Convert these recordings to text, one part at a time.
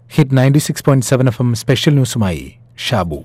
hit ninety six point seven F M special ന്യൂസുമായി ഷാബു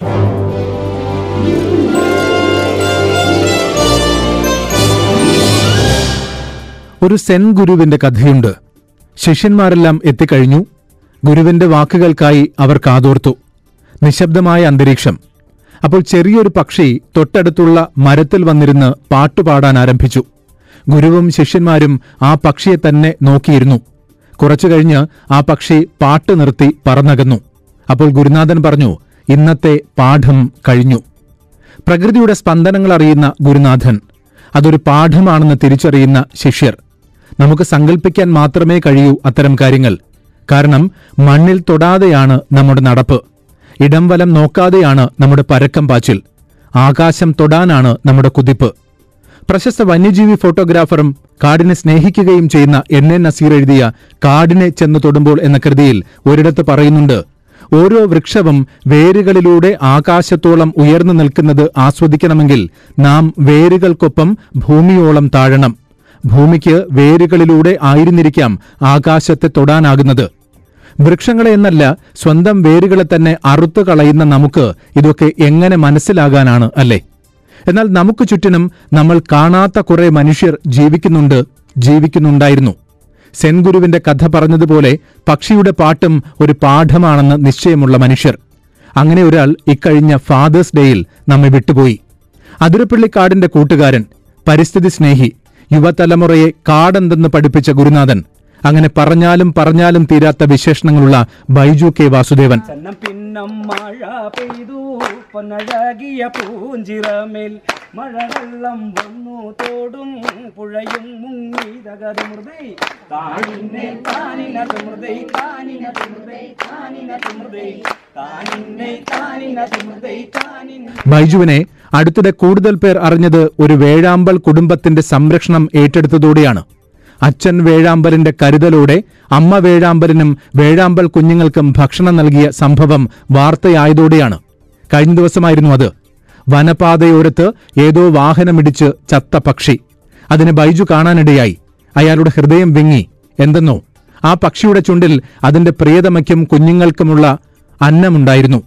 ഒരു Zen ഗുരുവിന്റെ കഥയുണ്ട് ശിഷ്യന്മാരെല്ലാം എത്തിക്കഴിഞ്ഞു ഗുരുവിന്റെ വാക്കുകൾക്കായി അവർ കാതോർത്തു നിശബ്ദമായ അന്തരീക്ഷം അപ്പോൾ ചെറിയൊരു പക്ഷി തൊട്ടടുത്തുള്ള മരത്തിൽ വന്നിരുന്ന് പാട്ടുപാടാൻ ആരംഭിച്ചു ഗുരുവും ശിഷ്യന്മാരും ആ പക്ഷിയെ തന്നെ നോക്കിയിരുന്നു കുറച്ചു കഴിഞ്ഞ് ആ പക്ഷി പാട്ട് നിർത്തി പറന്നകന്നു അപ്പോൾ ഗുരുനാഥൻ പറഞ്ഞു ഇന്നത്തെ പാഠം കഴിഞ്ഞു പ്രകൃതിയുടെ സ്പന്ദനങ്ങൾ അറിയുന്ന ഗുരുനാഥൻ അതൊരു പാഠമാണെന്ന് തിരിച്ചറിയുന്ന ശിഷ്യർ നമുക്ക് സങ്കല്പിക്കാൻ മാത്രമേ കഴിയൂ അത്തരം കാര്യങ്ങൾ കാരണം മണ്ണിൽ തൊടാതെയാണ് നമ്മുടെ നടപ്പ് ഇടം വലം നോക്കാതെയാണ് നമ്മുടെ പരക്കം പാച്ചിൽ ആകാശം തൊടാനാണ് നമ്മുടെ കുതിപ്പ് പ്രശസ്ത വന്യജീവി ഫോട്ടോഗ്രാഫറും കാടിനെ സ്നേഹിക്കുകയും ചെയ്യുന്ന എൻ എൻ നസീർ എഴുതിയ കാടിനെ ചെന്ന് തൊടുമ്പോൾ എന്ന കൃതിയിൽ ഒരിടത്ത് പറയുന്നുണ്ട് ഓരോ വൃക്ഷവും വേരുകളിലൂടെ ആകാശത്തോളം ഉയർന്നു നിൽക്കുന്നത് ആസ്വദിക്കണമെങ്കിൽ നാം വേരുകൾക്കൊപ്പം ഭൂമിയോളം താഴണം ഭൂമിക്ക് വേരുകളിലൂടെ ആയിരുന്നിരിക്കാം ആകാശത്തെ തൊടാനാകുന്നത് വൃക്ഷങ്ങളെ എന്നല്ല സ്വന്തം വേരുകളെ തന്നെ അറുത്തു കളയുന്ന നമുക്ക് ഇതൊക്കെ എങ്ങനെ മനസ്സിലാകാനാണ് അല്ലേ എന്നാൽ നമുക്ക് ചുറ്റിനും നമ്മൾ കാണാത്ത കുറെ മനുഷ്യർ ജീവിക്കുന്നുണ്ട് ജീവിക്കുന്നുണ്ടായിരുന്നു സെൻഗുരുവിന്റെ കഥ പറഞ്ഞതുപോലെ പക്ഷിയുടെ പാട്ടും ഒരു പാഠമാണെന്ന് നിശ്ചയമുള്ള മനുഷ്യർ അങ്ങനെ ഒരാൾ ഇക്കഴിഞ്ഞ ഫാദേഴ്സ് ഡേയിൽ നമ്മെ വിട്ടുപോയി അതിരപ്പള്ളിക്കാടിന്റെ കൂട്ടുകാരൻ പരിസ്ഥിതി സ്നേഹി യുവതലമുറയെ കാടെന്തെന്ന് പഠിപ്പിച്ച ഗുരുനാഥൻ അങ്ങനെ പറഞ്ഞാലും പറഞ്ഞാലും തീരാത്ത വിശേഷണങ്ങളുള്ള ബൈജു കെ വാസുദേവൻ ചന്നം പിന്നം മഴ പെയ്തു പൊന്നഴകിയ പൂഞ്ചിറമേൽ മഴവെള്ളം വന്നു തോടും പുഴയും മുങ്ങി തകരുമൃതൈ താനിന്നെ താനിന തുമൃതൈ താനിന തുമൃതൈ താനിന തുമൃതൈ താനിന്നെ താനിന തുമൃതൈ താനിന ബൈജുവിനെ അടുത്തിടെ കൂടുതൽ പേർ അറിഞ്ഞത് ഒരു വേഴാമ്പൽ കുടുംബത്തിന്റെ സംരക്ഷണം ഏറ്റെടുത്തതോടെയാണ് അച്ഛൻ വേഴാമ്പലിന്റെ കരുതലോടെ അമ്മ വേഴാമ്പലിനും വേഴാമ്പൽ കുഞ്ഞുങ്ങൾക്കും ഭക്ഷണം നൽകിയ സംഭവം വാർത്തയായതോടെയാണ് കഴിഞ്ഞ ദിവസമായിരുന്നു അത് വനപാതയോരത്ത് ഏതോ വാഹനമിടിച്ച് ചത്ത പക്ഷി അതിന് ബൈജു കാണാനിടയായി അയാളുടെ ഹൃദയം വിങ്ങി എന്തെന്നോ ആ പക്ഷിയുടെ ചുണ്ടിൽ അതിന്റെ പ്രിയതമയ്ക്കും കുഞ്ഞുങ്ങൾക്കുമുള്ള അന്നമുണ്ടായിരുന്നു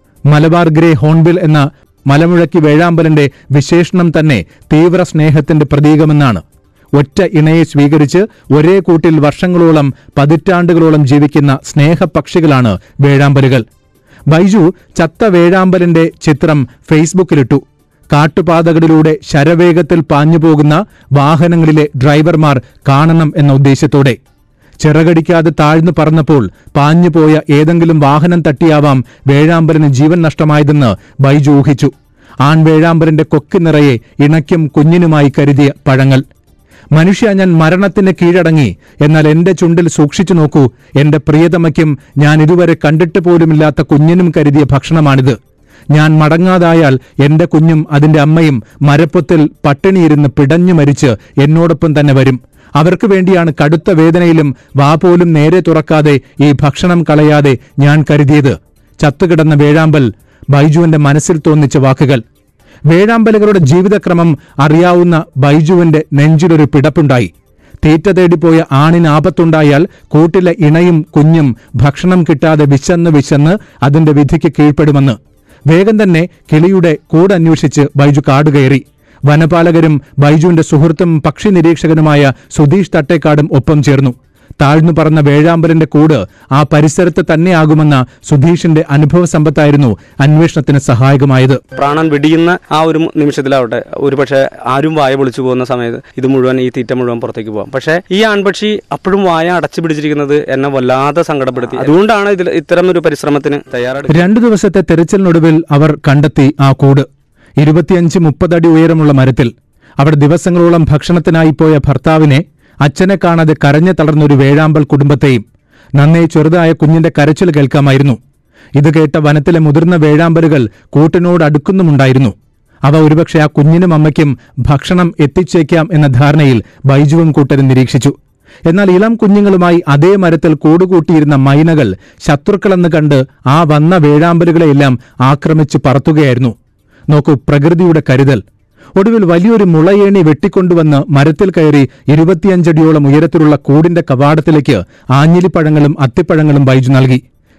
മലബാർ ഗ്രേ ഹോൺബിൽ എന്ന മലമുഴക്കി വേഴാമ്പലിന്റെ വിശേഷണം തന്നെ തീവ്ര സ്നേഹത്തിന്റെ പ്രതീകമെന്നാണ് ഒറ്റ ഇണയെ സ്വീകരിച്ച് ഒരേ കൂട്ടിൽ വർഷങ്ങളോളം പതിറ്റാണ്ടുകളോളം ജീവിക്കുന്ന സ്നേഹപക്ഷികളാണ് വേഴാമ്പലുകൾ ബൈജു ചത്ത വേഴാമ്പലിന്റെ ചിത്രം ഫേസ്ബുക്കിലിട്ടു കാട്ടുപാതകളിലൂടെ ശരവേഗത്തിൽ പാഞ്ഞുപോകുന്ന വാഹനങ്ങളിലെ ഡ്രൈവർമാർ കാണണം എന്ന ഉദ്ദേശത്തോടെ ചിറകടിക്കാതെ താഴ്ന്നു പറന്നപ്പോൾ പാഞ്ഞുപോയ ഏതെങ്കിലും വാഹനം തട്ടിയാവാം വേഴാമ്പലിന് ജീവൻ നഷ്ടമായതെന്ന് ബൈജു ഊഹിച്ചു ആൺവേഴാമ്പലിന്റെ കൊക്കി നിറയെ ഇണയ്ക്കും കുഞ്ഞിനുമായി കരുതിയ പഴങ്ങൾ മനുഷ്യ ഞാൻ മരണത്തിന് കീഴടങ്ങി എന്നാൽ എന്റെ ചുണ്ടിൽ സൂക്ഷിച്ചു നോക്കൂ എന്റെ പ്രിയതമയ്ക്കും ഞാൻ ഇതുവരെ കണ്ടിട്ട് പോലുമില്ലാത്ത കുഞ്ഞിനും കരുതിയ ഭക്ഷണമാണിത് ഞാൻ മടങ്ങാതായാൽ എന്റെ കുഞ്ഞും അതിന്റെ അമ്മയും മരപ്പൊത്തിൽ പട്ടിണിയിരുന്ന് പിടഞ്ഞു മരിച്ച് എന്നോടൊപ്പം തന്നെ വരും അവർക്ക് വേണ്ടിയാണ് കടുത്ത വേദനയിലും വാ പോലും നേരെ തുറക്കാതെ ഈ ഭക്ഷണം കളയാതെ ഞാൻ കരുതിയത് ചത്തുകിടന്ന വേഴാമ്പൽ ബൈജുവിന്റെ മനസ്സിൽ തോന്നിച്ച വാക്കുകൾ വേഴാമ്പലുകളുടെ ജീവിതക്രമം അറിയാവുന്ന ബൈജുവിന്റെ നെഞ്ചിലൊരു പിടപ്പുണ്ടായി തീറ്റ തേടിപ്പോയ ആണിന് ആപത്തുണ്ടായാൽ കൂട്ടിലെ ഇണയും കുഞ്ഞും ഭക്ഷണം കിട്ടാതെ വിശന്ന് വിശന്ന് അതിന്റെ വിധിക്ക് കീഴ്പ്പെടുമെന്ന് വേഗം തന്നെ കിളിയുടെ കൂടന്വേഷിച്ച് ബൈജു കാടുകയറി വനപാലകരും ബൈജുവിന്റെ സുഹൃത്തും പക്ഷി നിരീക്ഷകനുമായ സുധീഷ് തട്ടേക്കാടും ഒപ്പം ചേർന്നു താഴ്ന്നു പറന്ന വേഴാമ്പലിന്റെ കൂട് ആ പരിസരത്ത് തന്നെയാകുമെന്ന സുധീഷിന്റെ അനുഭവ സമ്പത്തായിരുന്നു അന്വേഷണത്തിന് സഹായകമായത് പ്രാണൻ വെടിയുന്ന ആ ഒരു നിമിഷത്തിലാവട്ടെ ഒരു പക്ഷേ ആരും വായ പൊളിച്ചു പോകുന്ന സമയത്ത് ഇത് മുഴുവൻ ഈ തീറ്റ മുഴുവൻ പുറത്തേക്ക് പോകാം പക്ഷേ ഈ ആൺപക്ഷി അപ്പോഴും വായ അടച്ചു പിടിച്ചിരിക്കുന്നത് എന്നെ വല്ലാതെ സങ്കടപ്പെടുത്തി അതുകൊണ്ടാണ് ഇതിൽ ഇത്തരം ഒരു പരിശ്രമത്തിന് തയ്യാറെടുക്കുന്നത് രണ്ടു ദിവസത്തെ തെരച്ചിലിനൊടുവിൽ അവർ കണ്ടെത്തി ആ കൂട് ഇരുപത്തിയഞ്ച് മുപ്പതടി ഉയരമുള്ള മരത്തിൽ അവിടെ ദിവസങ്ങളോളം ഭക്ഷണത്തിനായി പോയ ഭർത്താവിനെ അച്ഛനെ കാണാതെ കരഞ്ഞു തളർന്നൊരു വേഴാമ്പൽ കുടുംബത്തെയും നന്നേ ചെറുതായ കുഞ്ഞിന്റെ കരച്ചിൽ കേൾക്കാമായിരുന്നു ഇത് കേട്ട വനത്തിലെ മുതിർന്ന വേഴാമ്പലുകൾ കൂട്ടിനോട് അടുക്കുന്നുമുണ്ടായിരുന്നു അവ ഒരുപക്ഷെ ആ കുഞ്ഞിനും അമ്മയ്ക്കും ഭക്ഷണം എത്തിച്ചേക്കാം എന്ന ധാരണയിൽ ബൈജുവും കൂട്ടരും നിരീക്ഷിച്ചു എന്നാൽ ഇളം കുഞ്ഞുങ്ങളുമായി അതേ മരത്തിൽ കൂടുകൂട്ടിയിരുന്ന മൈനകൾ ശത്രുക്കളെന്ന് കണ്ട് ആ വന്ന വേഴാമ്പലുകളെയെല്ലാം ആക്രമിച്ച് പറത്തുകയായിരുന്നു നോക്കൂ പ്രകൃതിയുടെ കരുതൽ ഒടുവിൽ വലിയൊരു മുളയേണി വെട്ടിക്കൊണ്ടുവന്ന് മരത്തിൽ കയറി ഇരുപത്തിയഞ്ചടിയോളം ഉയരത്തിലുള്ള കൂടിന്റെ കവാടത്തിലേക്ക് ആഞ്ഞിലിപ്പഴങ്ങളും അത്തിപ്പഴങ്ങളും ബൈജു നൽകി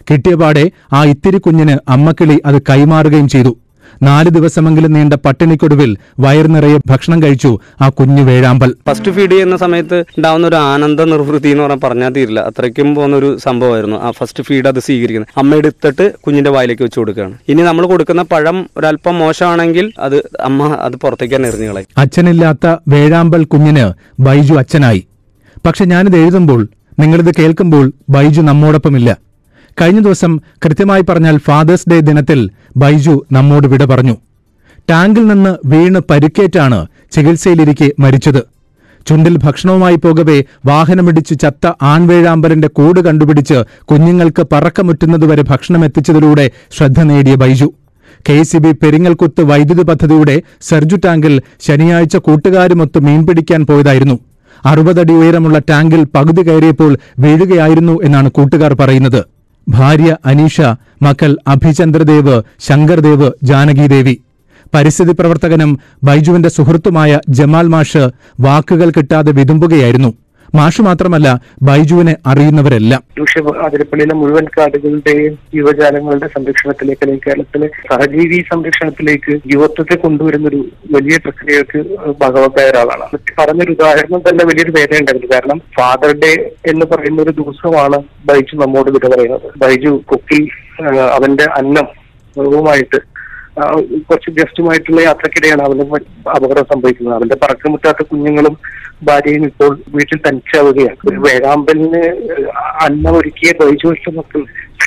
കിട്ടിയപാടെ ആ ഇത്തിരി കുഞ്ഞിന് അമ്മക്കിളി അത് കൈമാറുകയും ചെയ്തു നാല് ദിവസമെങ്കിലും നീണ്ട പട്ടിണിക്കൊടുവിൽ വയർ നിറയെ ഭക്ഷണം കഴിച്ചു ആ കുഞ്ഞു വേഴാമ്പൽ ഫസ്റ്റ് ഫീഡ് ചെയ്യുന്ന സമയത്ത് ഉണ്ടാവുന്ന ഒരു ആനന്ദ നിർവൃത്തി എന്ന് പറഞ്ഞാൽ പറഞ്ഞാൽ തീരില്ല അത്രയ്ക്കും പോകുന്ന ഒരു സംഭവമായിരുന്നു ആ ഫസ്റ്റ് ഫീഡ് അത് സ്വീകരിക്കുന്നത് അമ്മ എടുത്തിട്ട് കുഞ്ഞിന്റെ വായിലേക്ക് വെച്ച് കൊടുക്കുകയാണ് ഇനി നമ്മൾ കൊടുക്കുന്ന പഴം ഒരല്പം മോശമാണെങ്കിൽ അത് അമ്മ അത് പുറത്തേക്ക് തന്നെ എറിഞ്ഞു കളയും അച്ഛനില്ലാത്ത വേഴാമ്പൽ കുഞ്ഞിന് ബൈജു അച്ഛനായി പക്ഷെ ഞാനിത് എഴുതുമ്പോൾ നിങ്ങളിത് കേൾക്കുമ്പോൾ ബൈജു നമ്മോടൊപ്പമില്ല കഴിഞ്ഞ ദിവസം കൃത്യമായി പറഞ്ഞാൽ ഫാദേഴ്സ് ഡേ ദിനത്തിൽ ബൈജു നമ്മോട് വിട പറഞ്ഞു ടാങ്കിൽ നിന്ന് വീണ് പരിക്കേറ്റാണ് ചികിത്സയിലിരിക്കെ മരിച്ചത് ചുണ്ടിൽ ഭക്ഷണവുമായി പോകവെ വാഹനമിടിച്ച് ചത്ത ആൺവേഴാമ്പലിന്റെ കൂട് കണ്ടുപിടിച്ച് കുഞ്ഞുങ്ങൾക്ക് പറക്കമുറ്റുന്നതുവരെ ഭക്ഷണം എത്തിച്ചതിലൂടെ ശ്രദ്ധ നേടിയ Baiju K C B Peringalkuthu വൈദ്യുതി പദ്ധതിയുടെ സെർജു ടാങ്കിൽ ശനിയാഴ്ച കൂട്ടുകാരുമൊത്ത് മീൻപിടിക്കാൻ പോയതായിരുന്നു അറുപതടി ഉയരമുള്ള ടാങ്കിൽ പകുതി കയറിയപ്പോൾ വീഴുകയായിരുന്നു എന്നാണ് കൂട്ടുകാർ പറയുന്നത് ഭാര്യ അനീഷ മക്കൾ അഭിചന്ദ്രദേവ് ശങ്കർദേവ് ജാനകിദേവി പരിസ്ഥിതി പ്രവർത്തകനും ബൈജുവിന്റെ സുഹൃത്തുമായ ജമാൽ മാഷ് വാക്കുകൾ കിട്ടാതെ വിതുമ്പുകയായിരുന്നു മാഷ് മാത്രമല്ല ബൈജുവിനെ അറിയുന്നവരെല്ലാം പക്ഷെ അതിരപ്പള്ളിയിലെ മുഴുവൻ കാടുകളുടെയും ജീവജാലങ്ങളുടെ സംരക്ഷണത്തിലേക്ക് അല്ലെങ്കിൽ കേരളത്തിലെ സഹജീവി സംരക്ഷണത്തിലേക്ക് യുവത്വത്തെ കൊണ്ടുവരുന്ന ഒരു വലിയ പ്രക്രിയക്ക് ഭാഗവത്തായ ഒരാളാണ് പറഞ്ഞൊരു ഉദാഹരണം തന്നെ വലിയൊരു വേദനയുണ്ടായിരുന്നു കാരണം ഫാദർ ഡേ എന്ന് പറയുന്ന ഒരു ദിവസമാണ് ബൈജു നമ്മോട് വിട പറയുന്നത് ബൈജു കൊക്കിൽ ആ, അവന്റെ അന്നം വെറുവുമായിട്ട് ആ, കുറച്ച് ഗസ്റ്റുമായിട്ടുള്ള യാത്രക്കിടെയാണ് അവന് അപകടം സംഭവിക്കുന്നത് അവന്റെ പറക്കമുറ്റാത്ത കുഞ്ഞുങ്ങളും ഭാര്യയും ഇപ്പോൾ വീട്ടിൽ തനിച്ചാവുകയാണ് ഒരു വേഴാമ്പലിന് അന്നം ഒരുക്കിയ ബൈജുവിഷ്ട മക്കൾ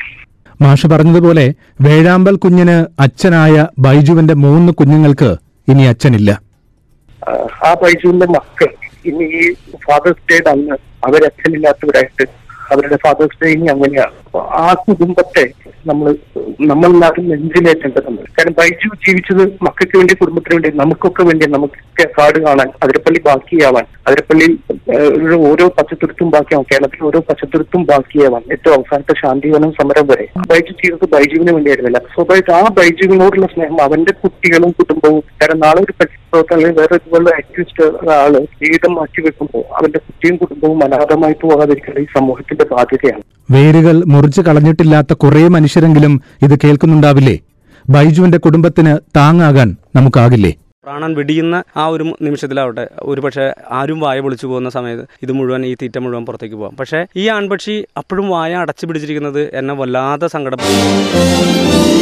മാഷ് പറഞ്ഞതുപോലെ വേഴാമ്പൽ കുഞ്ഞിന് അച്ഛനായ ബൈജുവിന്റെ മൂന്ന് കുഞ്ഞുങ്ങൾക്ക് ഇനി അച്ഛനില്ല ആ, ആ ബൈജുവിന്റെ മക്കൾ ഇനി ഈ ഫാദേഴ്സ് ഡേ അന്ന് അവരച്ഛനില്ലാത്തവരായിട്ട് അവരുടെ ഫാദേഴ്സ് ഡേ ഇനി അങ്ങനെയാണ് അപ്പൊ ആ കുടുംബത്തെ നമ്മൾ നമ്മളെല്ലാവരും നെഞ്ചിലേറ്റേണ്ടതുണ്ട് കാരണം ബൈജു ജീവിച്ചത് മക്കൾക്ക് വേണ്ടി കുടുംബത്തിന് വേണ്ടി നമുക്കൊക്കെ വേണ്ടി നമുക്ക് കാട് കാണാൻ അതിരപ്പള്ളി ബാക്കിയാവാൻ അതിരപ്പള്ളിയിൽ ഏഹ്, ഒരു ഓരോ പച്ചത്തുരുത്തും ബാക്കിയാവാൻ കേരളത്തിൽ ഓരോ പച്ചത്തുരുത്തും ബാക്കിയാവാൻ ഏറ്റവും അവസാനത്തെ ശാന്തിവനം സമരം വരെ ബൈജു ചെയ്തത് ബൈജുവിന് വേണ്ടിയായിരുന്നില്ല സ്വാഭാവിക ആ ബൈജുവിനോടുള്ള സ്നേഹം അവന്റെ കുട്ടികളും കുടുംബവും കാരണം നാളെ ഒരു പ്രവർത്തനം അല്ലെങ്കിൽ വേറെ ഇതുപോലുള്ള ആക്ടിവിസ്റ്റ് ആള് ജീവിതം മാറ്റി വെക്കുമ്പോൾ അവന്റെ കുട്ടിയും കുടുംബവും അനാഥമായി പോകാതിരിക്കേണ്ട ഈ സമൂഹത്തിന്റെ ബാധ്യതയാണ് വേരുകൾ മുറിച്ചു കളഞ്ഞിട്ടില്ലാത്ത കുറേ മനുഷ്യരെങ്കിലും ഇത് കേൾക്കുന്നുണ്ടാവില്ലേ ബൈജുവിന്റെ കുടുംബത്തിന് താങ്ങാകാൻ നമുക്കാകില്ലേ പ്രാണൻ വെടിയുന്ന ആ ഒരു നിമിഷത്തിലാവട്ടെ ഒരുപക്ഷെ ആരും വായ പൊളിച്ചു പോകുന്ന സമയത്ത് ഇത് മുഴുവൻ ഈ തീറ്റ മുഴുവൻ പുറത്തേക്ക് പോകാം പക്ഷേ ഈ ആൺപക്ഷി അപ്പോഴും വായ അടച്ചു പിടിച്ചിരിക്കുന്നത് എന്നെ വല്ലാതെ സങ്കടപ്പെടും